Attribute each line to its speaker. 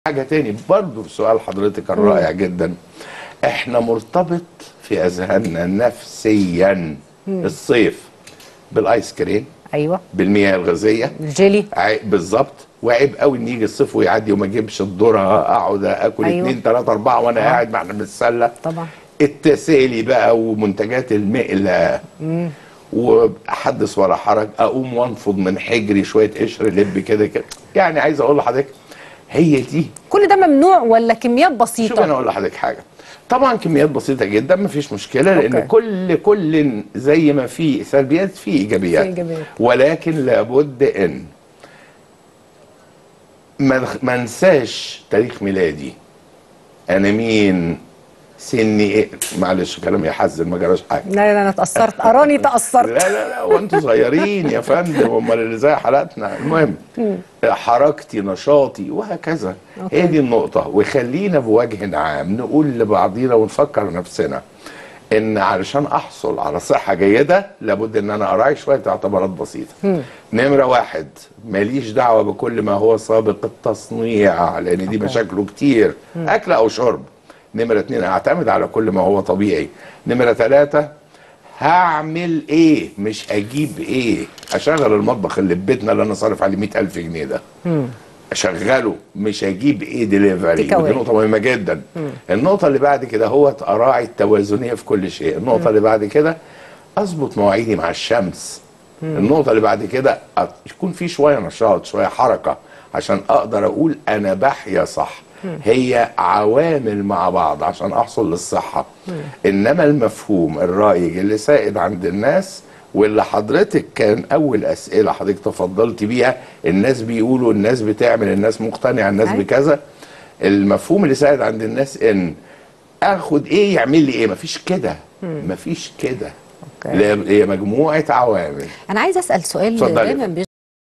Speaker 1: حاجة تاني برضو في سؤال حضرتك الرائع جدا احنا مرتبط في اذهاننا نفسيا الصيف بالايس كريم
Speaker 2: ايوه
Speaker 1: بالمياه الغازية
Speaker 2: الجيلي
Speaker 1: عي- بالظبط وعيب قوي ان يجي الصيف ويعدي وما اجيبش الذره اقعد اكل
Speaker 2: أيوة.
Speaker 1: اتنين تلاته اربعه وانا قاعد مع بنتسلى
Speaker 2: طبعا
Speaker 1: التسالي بقى ومنتجات المقلة وحدث ولا حرج اقوم وانفض من حجري شويه قشر لب كده كده يعني عايز اقول لحضرتك هي دي
Speaker 2: كل ده ممنوع ولا كميات
Speaker 1: شوف انا
Speaker 2: بسيطه
Speaker 1: اقول لحضرتك حاجه طبعا كميات بسيطه جدا مفيش مشكله لان
Speaker 2: أوكي.
Speaker 1: كل كل زي ما في سلبيات في ايجابيات
Speaker 2: في إيجابيات.
Speaker 1: ولكن لابد ان ما ما انساش تاريخ ميلادي انا مين سني ايه معلش كلامي يحزن ما جراش حاجه
Speaker 2: لا لا انا اتاثرت اراني
Speaker 1: لا
Speaker 2: تاثرت
Speaker 1: لا لا وانتوا صغيرين يا فندم امال اللي زي حالاتنا المهم حركتي نشاطي وهكذا
Speaker 2: أوكي.
Speaker 1: هي دي النقطة وخلينا بوجه عام نقول لبعضينا ونفكر نفسنا ان علشان احصل على صحة جيدة لابد ان انا اراعي شوية اعتبارات بسيطة نمرة واحد ماليش دعوة بكل ما هو سابق التصنيع لان دي
Speaker 2: أوكي.
Speaker 1: مشاكله كتير اكل او شرب نمرة اتنين اعتمد على كل ما هو طبيعي نمرة تلاتة هعمل ايه مش هجيب ايه اشغل المطبخ اللي في بيتنا اللي انا صارف عليه مئة الف جنيه ده اشغله مش هجيب ايه ديليفري
Speaker 2: Take away.
Speaker 1: ودي نقطه مهمه جدا النقطه اللي بعد كده هو اراعي التوازنيه في كل شيء النقطه اللي بعد كده اظبط مواعيدي مع الشمس النقطه اللي بعد كده أ- يكون في شويه نشاط شويه حركه عشان اقدر اقول انا بحيا صح هي عوامل مع بعض عشان احصل للصحه انما المفهوم الرائج اللي سائد عند الناس واللي حضرتك كان اول اسئله حضرتك تفضلت بيها الناس بيقولوا الناس بتعمل الناس مقتنعه الناس
Speaker 2: أيوة.
Speaker 1: بكذا المفهوم اللي سائد عند الناس ان اخد ايه يعمل لي ايه مفيش كده مفيش كده
Speaker 2: أوكي.
Speaker 1: لا- هي مجموعه عوامل
Speaker 2: انا عايزه اسال سؤال
Speaker 1: اتفضلي.
Speaker 2: دايما